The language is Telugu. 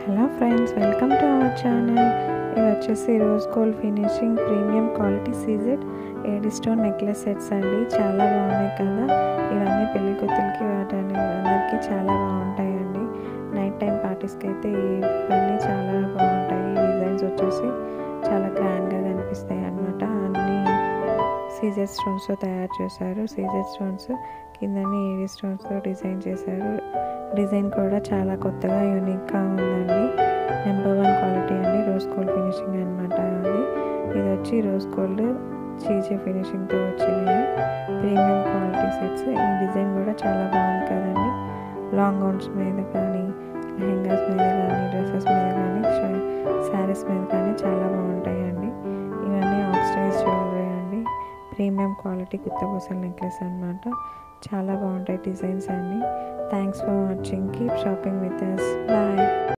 hello friends welcome to our channel ఇవి వచ్చేసి rose gold finishing premium quality CZ AD stone necklace sets అండి చాలా బాగున్నాయి కదా ఇవన్నీ పెళ్లి కూతురికి వాటని అందరికీ చాలా బాగుంటాయండి నైట్ టైం పార్టీస్కి అయితే ఇవన్నీ చాలా బాగుంటాయి ఈ డిజైన్స్ వచ్చేసి చాలా గ్రాండ్గా కనిపిస్తాయి అన్నమాట అన్నీ సీజర్ స్టోన్స్తో తయారు చేశారు సీజర్ స్టోన్స్ కిందని ఏడి స్టోన్స్తో డిజైన్ చేశారు డిజైన్ కూడా చాలా కొత్తగా యూనిక్గా ఉందండి నెంబర్ వన్ క్వాలిటీ అండి రోజ్ గోల్డ్ ఫినిషింగ్ అనమాట అది ఇది వచ్చి రోజ్ గోల్డ్ చీజే ఫినిషింగ్తో వచ్చినాయి ప్రీమియం క్వాలిటీ సెట్స్ ఈ డిజైన్ కూడా చాలా బాగుంది కదండి లాంగ్ గౌన్స్ మీద కానీ లెహెంగాస్ మీద కానీ డ్రెస్సెస్ మీద కానీ శారీస్ మీద కానీ చాలా బాగుంటాయండి ఇవన్నీ ఆక్సిడైజ్ జ్యువెలరీ అండి ప్రీమియం క్వాలిటీ గుత్త పూసల నెక్లెస్ అనమాట చాలా బాగుంటాయి డిజైన్స్ అన్నీ thanks for watching keep shopping with us bye